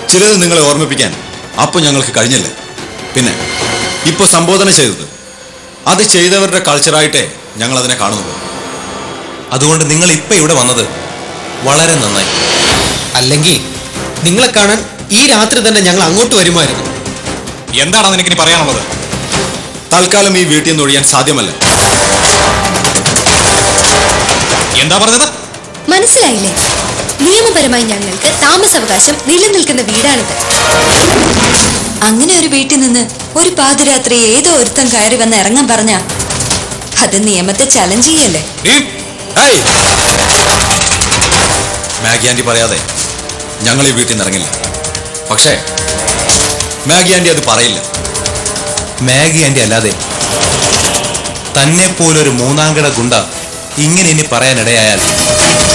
ചിലത് നിങ്ങളെ ഓർമ്മിപ്പിക്കാൻ അപ്പൊ ഞങ്ങൾക്ക് കഴിഞ്ഞില്ല പിന്നെ ഇപ്പൊ സംബോധന ചെയ്തത് അത് ചെയ്തവരുടെ കൾച്ചറായിട്ടേ ഞങ്ങൾ അതിനെ കാണുന്നുള്ളൂ അതുകൊണ്ട് നിങ്ങൾ ഇപ്പൊ ഇവിടെ വന്നത് വളരെ നന്നായി അല്ലെങ്കിൽ നിങ്ങളെ കാണാൻ ഈ രാത്രി തന്നെ ഞങ്ങൾ അങ്ങോട്ട് വരുമായിരുന്നു എന്താണ് നിനക്കിനി പറയാനുള്ളത് തൽക്കാലം ഈ വീട്ടിൽ നിന്ന് ഒഴിയാൻ സാധ്യമല്ല എന്താ പറഞ്ഞത് മനസ്സിലായില്ലേ നിയമപരമായി ഞങ്ങൾക്ക് താമസാവകാശം നിലനിൽക്കുന്ന വീടാണിത് അങ്ങനെ ഒരു വീട്ടിൽ നിന്ന് ഒരു പാതിരാത്രി ഏതോ ഒരുത്തൻ കയറി വന്ന് ഇറങ്ങാൻ പറഞ്ഞ അത് നിയമത്തെ ചലഞ്ച് ചെയ്യല്ലേ നീ ഏയ്! മാഗി ആന്റി പറയാതെ ഞങ്ങൾ ഈ വീട്ടിൽ നിന്ന് ഇറങ്ങില്ല പക്ഷേ മാഗി ആന്റി അത് പറയില്ല മാഗി ആന്റി അല്ലാതെ തന്നെ പോലൊരു മൂന്നാംകിട ഗുണ്ട ഇങ്ങനെ ഇനി പറയാനിടയായാൽ